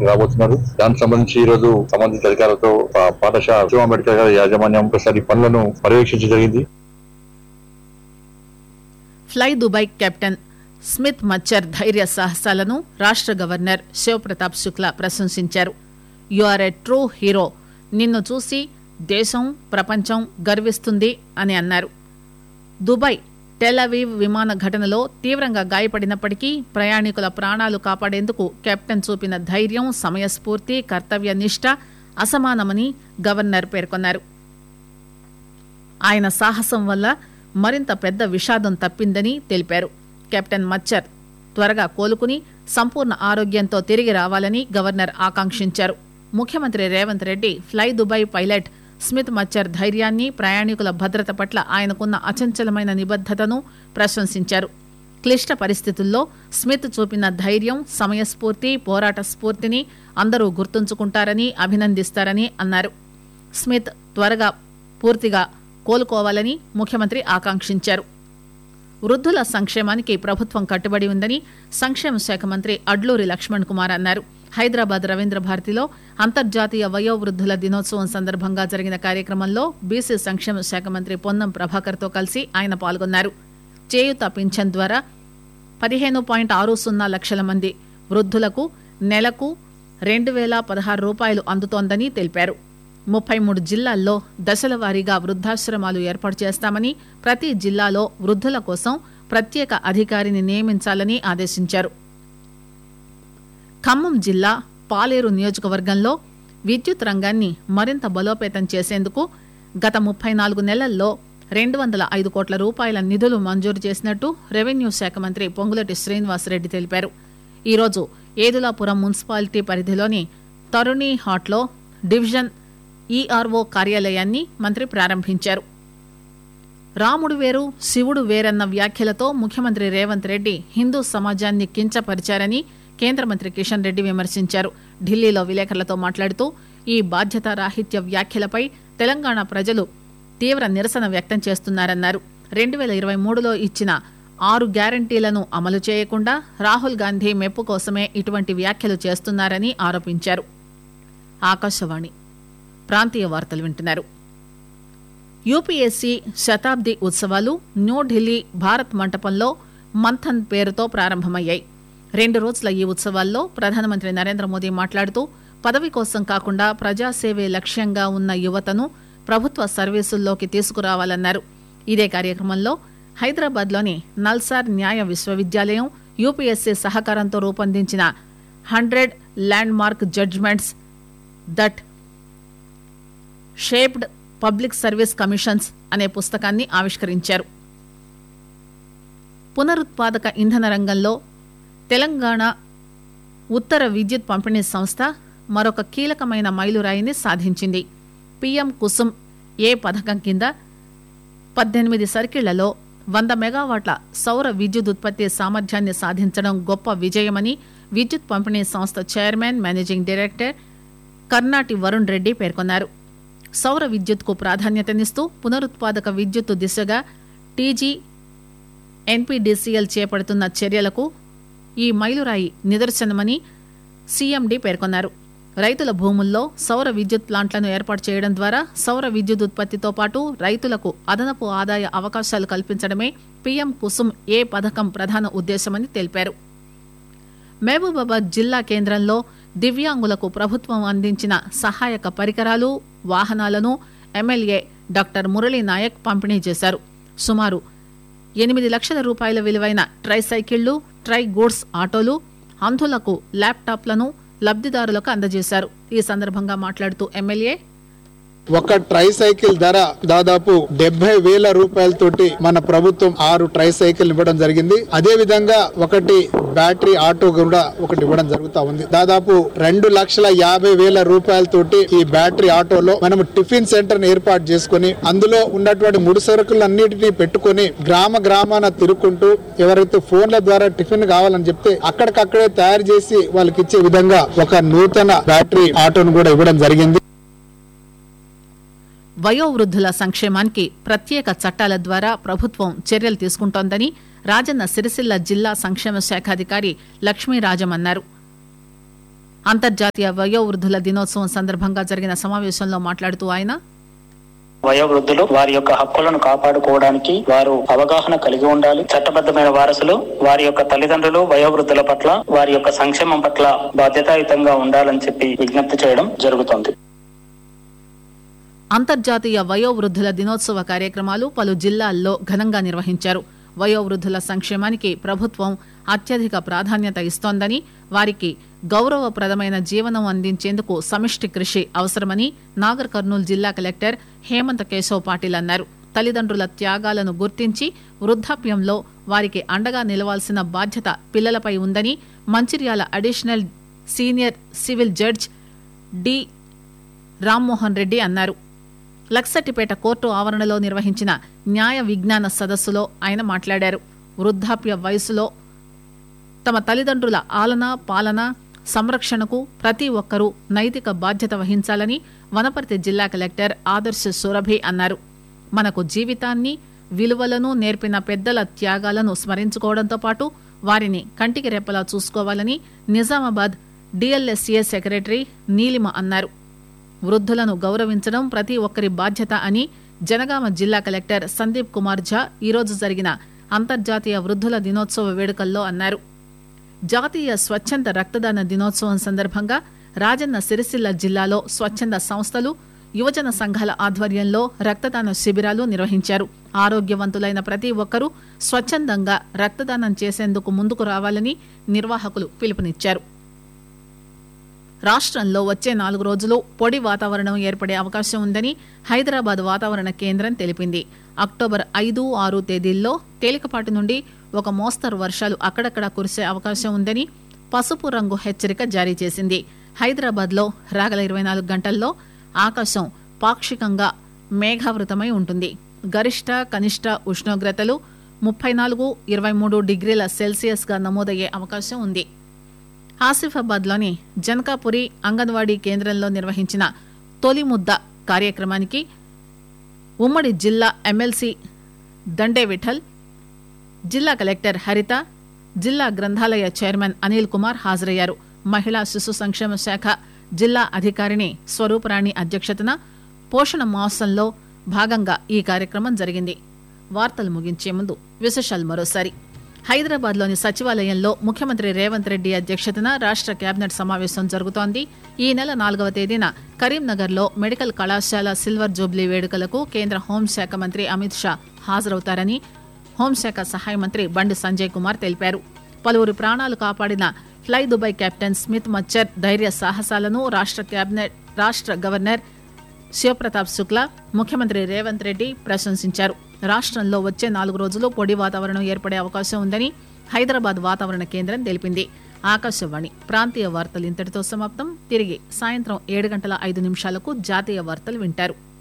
రాబోతున్నారు దానికి సంబంధించి ఈ రోజు సంబంధిత అధికారులతో ఆ పాఠశాల శివ అంబేద్కర్ గారి యాజమాన్యం ఒకసారి పనులను పర్యవేక్షించడం జరిగింది fly Dubai captain Smith Macchar ధైర్య సాహసాలను రాష్ట గవర్నర్ శివప్రతాప్ శుక్లా ప్రశంసించారు you are a true hero నిన్ను చూసి దేశం ప్రపంచం గర్విస్తుంది అని అన్నారు దుబాయ్ టెలవీవ్ విమాన ఘటనలో తీవ్రంగా గాయపడినప్పటికీ ప్రయాణికుల ప్రాణాలు కాపాడేందుకు కెప్టెన్ చూపిన ధైర్యం సమయస్ఫూర్తి కర్తవ్య నిష్ట అసమానమని గవర్నర్ పేర్కొన్నారు ఆయన సాహసం వల్ల మరింత పెద్ద విషాదం తప్పిందని తెలిపారు కెప్టెన్ మచ్చర్ త్వరగా కోలుకుని సంపూర్ణ ఆరోగ్యంతో తిరిగి రావాలని గవర్నర్ ఆకాంక్షించారు ముఖ్యమంత్రి Revanth Reddy fly Dubai pilot Smith Macchar ధైర్యాన్ని ప్రయాణికుల భద్రత పట్ల ఆయనకున్న అచంచలమైన నిబద్దతను ప్రశంసించారు క్లిష్ట పరిస్థితుల్లో స్మిత్ చూపిన ధైర్యం సమయస్ఫూర్తి పోరాట స్ఫూర్తిని అందరూ గుర్తుంచుకుంటారని అభినందిస్తారని అన్నారు స్మిత్ త్వరగా పూర్తిగా కోలుకోవాలని ముఖ్యమంత్రి ఆకాంక్షించారు వృద్ధుల సంక్షేమానికి ప్రభుత్వం కట్టుబడి ఉందని సంక్షేమ శాఖ మంత్రి అడ్లూరి లక్ష్మణ్ కుమార్ అన్నారు హైదరాబాద్ రవీంద్ర భారతిలో అంతర్జాతీయ వయోవృద్ధుల దినోత్సవం సందర్భంగా జరిగిన కార్యక్రమంలో బీసీ సంక్షేమ శాఖ మంత్రి పొన్నం ప్రభాకర్ తో కలిసి ఆయన పాల్గొన్నారు చేయుత పింఛన్ ద్వారా పదిహేను పాయింట్ ఆరు సున్నా లక్షల మంది వృద్ధులకు నెలకు రెండు వేల పదహారు రూపాయలు అందుతోందని తెలిపారు ముప్పై మూడు జిల్లాల్లో దశల వారీగా వృద్ధాశ్రమాలు ఏర్పాటు చేస్తామని ప్రతి జిల్లాలో వృద్ధుల కోసం ప్రత్యేక అధికారిని నియమించాలని ఆదేశించారు ఖమ్మం జిల్లా పాలేరు నియోజకవర్గంలో విద్యుత్ రంగాన్ని మరింత బలోపేతం చేసేందుకు గత ముప్పై నాలుగు నెలల్లో రెండు వందల ఐదు కోట్ల రూపాయల నిధులు మంజూరు చేసినట్టు రెవెన్యూ శాఖ మంత్రి పొంగులటి శ్రీనివాసరెడ్డి తెలిపారు ఈరోజు ఏదులాపురం మున్సిపాలిటీ పరిధిలోని తరుణి హాట్లో డివిజన్ ఈఆర్ఓ కార్యాలయాన్ని మంత్రి ప్రారంభించారు రాముడు వేరు శివుడు వేరన్న వ్యాఖ్యలతో ముఖ్యమంత్రి రేవంత్ రెడ్డి హిందూ సమాజాన్ని కించపరిచారని కేంద్ర మంత్రి కిషన్ రెడ్డి విమర్శించారు ఢిల్లీలో విలేకరులతో మాట్లాడుతూ ఈ బాధ్యతారాహిత్య వ్యాఖ్యలపై తెలంగాణ ప్రజలు తీవ్ర నిరసన వ్యక్తం చేస్తున్నారన్నారు రెండు వేల ఇరవై మూడులో ఇచ్చిన ఆరు గ్యారంటీలను అమలు చేయకుండా రాహుల్ గాంధీ మెప్పు కోసమే ఇటువంటి వ్యాఖ్యలు చేస్తున్నారని ఆరోపించారు ఆకాశవాణి ప్రాంతీయ వార్తలు వింటున్నారు యూపీఎస్సీ శతాబ్ది ఉత్సవాలు న్యూఢిల్లీ భారత్ మంటపంలో మంథన్ పేరుతో ప్రారంభమయ్యాయి రెండు రోజుల ఈ ఉత్సవాల్లో ప్రధానమంత్రి నరేంద్ర మోదీ మాట్లాడుతూ పదవి కోసం కాకుండా ప్రజాసేవే లక్ష్యంగా ఉన్న యువతను ప్రభుత్వ సర్వీసుల్లోకి తీసుకురావాలన్నారు ఇదే కార్యక్రమంలో హైదరాబాద్లోని నల్సార్ న్యాయ విశ్వవిద్యాలయం యూపీఎస్సీ సహకారంతో రూపొందించిన hundred landmark judgements that shaped public service commissions అనే పుస్తకాన్ని ఆవిష్కరించారు పునరుత్పాదక ఇంధన రంగంలో తెలంగాణ ఉత్తర విద్యుత్ పంపిణీ సంస్థ మరొక కీలకమైన మైలురాయిని సాధించింది పీఎం కుసుమ్ ఏ పథకం కింద పద్దెనిమిది సర్కిళ్లలో వంద మెగావాట్ల సౌర విద్యుత్ ఉత్పత్తి సామర్థ్యాన్ని సాధించడం గొప్ప విజయమని విద్యుత్ పంపిణీ సంస్థ chairman managing director Karnati Varun Reddy పేర్కొన్నారు సౌర విద్యుత్కు ప్రాధాన్యతనిస్తూ పునరుత్పాదక విద్యుత్తు దిశగా టీజీ ఎన్పీడీసీఎల్ చేపడుతున్న చర్యలకు ఈ మైలురాయి నిదర్శనమని సీఎండీ పేర్కొన్నారు రైతుల భూముల్లో సౌర విద్యుత్ ప్లాంట్లను ఏర్పాటు చేయడం ద్వారా సౌర విద్యుత్ ఉత్పత్తితో పాటు రైతులకు అదనపు ఆదాయ అవకాశాలు కల్పించడమే పీఎం కుసుమ్ ఏ పథకం ప్రధాన ఉద్దేశమని తెలిపారు మహబూబాబాద్ జిల్లా కేంద్రంలో దివ్యాంగులకు ప్రభుత్వం అందించిన సహాయక పరికరాలు వాహనాలను ఎమ్మెల్యే డాక్టర్ మురళీ నాయక్ పంపిణీ చేశారు సుమారు ఎనిమిది లక్షల రూపాయల విలువైన ట్రై సైకిళ్లు ట్రై గూడ్స్ ఆటోలు అంధులకు ల్యాప్టాప్లను లబ్దిదారులకు అందజేశారు ఈ సందర్భంగా మాట్లాడుతూ ఎమ్మెల్యే ఒక ట్రై సైకిల్ ధర దాదాపు డెబ్బై వేల రూపాయలతోటి మన ప్రభుత్వం ఆరు ట్రై సైకిల్ ఇవ్వడం జరిగింది అదే విధంగా ఒకటి బ్యాటరీ ఆటో కూడా ఒకటి ఇవ్వడం జరుగుతా ఉంది దాదాపు రెండు లక్షల యాభై వేల రూపాయలతోటి ఈ బ్యాటరీ ఆటోలో మనం టిఫిన్ సెంటర్ ని ఏర్పాటు చేసుకుని అందులో ఉన్నటువంటి ముడి సరుకులన్నిటినీ పెట్టుకొని గ్రామ గ్రామాన తిరుక్కుంటూ ఎవరైతే ఫోన్ల ద్వారా టిఫిన్ కావాలని చెప్తే అక్కడికక్కడే తయారు చేసి వాళ్ళకి ఇచ్చే విధంగా ఒక నూతన బ్యాటరీ ఆటోను కూడా ఇవ్వడం జరిగింది వయోవృద్ధుల సంక్షేమానికి ప్రత్యేక చట్టాల ద్వారా ప్రభుత్వం చర్యలు తీసుకుంటోందని రాజన్న సిరిసిల్ల జిల్లా సంక్షేమ శాఖాధికారి లక్ష్మీరాజం అన్నారు అంతర్జాతీయ వయోవృద్ధుల దినోత్సవం సందర్భంగా జరిగిన సమావేశంలో మాట్లాడుతూ ఆయన వయోవృద్ధులు వారి యొక్క హక్కులను కాపాడుకోవడానికి వారు అవగాహన కలిగి ఉండాలి చట్టబద్ధమైన వారసులు వారి యొక్క తల్లిదండ్రులు వయోవృద్ధుల పట్ల వారి యొక్క సంక్షేమం పట్ల బాధ్యతాయుతంగా ఉండాలని చెప్పి విజ్ఞప్తి చేయడం జరుగుతుంది అంతర్జాతీయ వయోవృద్ధుల దినోత్సవ కార్యక్రమాలు పలు జిల్లాల్లో ఘనంగా నిర్వహించారు వయోవృద్ధుల సంక్షేమానికి ప్రభుత్వం అత్యధిక ప్రాధాన్యత ఇస్తోందని వారికి గౌరవప్రదమైన జీవనం అందించేందుకు సమిష్టి కృషి అవసరమని నాగర్ కర్నూలు జిల్లా కలెక్టర్ హేమంత్ కేశవ్ పాటిల్ అన్నారు తల్లిదండ్రుల త్యాగాలను గుర్తించి వృద్ధాప్యంలో వారికి అండగా నిలవాల్సిన బాధ్యత పిల్లలపై ఉందని Mancherial additional senior civil judge D Rammohan Reddy అన్నారు లక్సటిపేట కోర్టు ఆవరణలో నిర్వహించిన న్యాయ విజ్ఞాన సదస్సులో ఆయన మాట్లాడారు వృద్ధాప్య వయసులో తమ తల్లిదండ్రుల ఆలన పాలన సంరక్షణకు ప్రతి ఒక్కరూ నైతిక బాధ్యత వహించాలని వనపర్తి జిల్లా కలెక్టర్ ఆదర్శ సురభి అన్నారు మనకు జీవితాన్ని విలువలను నేర్పిన పెద్దల త్యాగాలను స్మరించుకోవడంతో పాటు వారిని కంటికి రెప్పలా చూసుకోవాలని నిజామాబాద్ డిఎల్ఎస్ఏ సెక్రటరీ నీలిమ అన్నారు వృద్ధులను గౌరవించడం ప్రతి ఒక్కరి బాధ్యత అని జనగామ జిల్లా కలెక్టర్ సందీప్ కుమార్ ఝా ఈరోజు జరిగిన అంతర్జాతీయ వృద్ధుల దినోత్సవ వేడుకల్లో అన్నారు జాతీయ స్వచ్ఛంద రక్తదాన దినోత్సవం సందర్భంగా రాజన్న సిరిసిల్ల జిల్లాలో స్వచ్ఛంద సంస్థలు యువజన సంఘాల ఆధ్వర్యంలో రక్తదాన శిబిరాలు నిర్వహించారు ఆరోగ్యవంతులైన ప్రతి ఒక్కరూ స్వచ్ఛందంగా రక్తదానం చేసేందుకు ముందుకు రావాలని నిర్వాహకులు పిలుపునిచ్చారు రాష్ట్రంలో వచ్చే నాలుగు రోజులు పొడి వాతావరణం ఏర్పడే అవకాశం ఉందని హైదరాబాద్ వాతావరణ కేంద్రం తెలిపింది అక్టోబర్ ఐదు ఆరు తేదీల్లో తేలికపాటి నుండి ఒక మోస్తరు వర్షాలు అక్కడక్కడా కురిసే అవకాశం ఉందని పసుపు రంగు హెచ్చరిక జారీ చేసింది హైదరాబాద్ లో రాగల ఇరవై నాలుగు గంటల్లో ఆకాశం పాక్షికంగా మేఘావృతమై ఉంటుంది గరిష్ట కనిష్ట ఉష్ణోగ్రతలు ముప్పై నాలుగు ఇరవై మూడు డిగ్రీల సెల్సియస్ గా నమోదయ్యే అవకాశం ఉంది ఆసిఫాబాద్ లోని జనకాపురి అంగన్వాడీ కేంద్రంలో నిర్వహించిన తొలి ముద్ద కార్యక్రమానికి ఉమ్మడి జిల్లా ఎమ్మెల్సీ దండే విఠల్ జిల్లా కలెక్టర్ హరిత జిల్లా గ్రంథాలయ చైర్మన్ అనిల్ కుమార్ హాజరయ్యారు మహిళా శిశు సంక్షేమ శాఖ జిల్లా అధికారిని స్వరూపరాణి అధ్యక్షతన పోషణ మాసంలో భాగంగా ఈ కార్యక్రమం జరిగింది వార్తలు ముగించే ముందు విశేషాలు మరోసారి హైదరాబాద్ లోని సచివాలయంలో ముఖ్యమంత్రి రేవంత్ రెడ్డి అధ్యక్షతన రాష్ట కేబినెట్ సమావేశం జరుగుతోంది ఈ నెల నాలుగవ తేదీన కరీంనగర్ లో మెడికల్ కళాశాల సిల్వర్ జూబ్లీ వేడుకలకు కేంద్ర హోంశాఖ మంత్రి అమిత్ షా హాజరవుతారని హోంశాఖ సహాయ మంత్రి బండి సంజయ్ కుమార్ తెలిపారు పలువురు ప్రాణాలు కాపాడిన fly Dubai captain Smith Macchar ధైర్య సాహసాలను రాష్ట కేబినెట్ రాష్ట గవర్నర్ శివప్రతాప్ శుక్లా ముఖ్యమంత్రి రేవంత్ రెడ్డి ప్రశంసించారు రాష్ట్రంలో వచ్చే నాలుగు రోజులు పొడి వాతావరణం ఏర్పడే అవకాశం ఉందని హైదరాబాద్ వాతావరణ కేంద్రం తెలిపింది ఆకాశవాణి ప్రాంతీయ వార్తలు ఇంతటితో సమాప్తం తిరిగి సాయంత్రం ఏడు గంటల ఐదు నిమిషాలకు జాతీయ వార్తలు వింటారు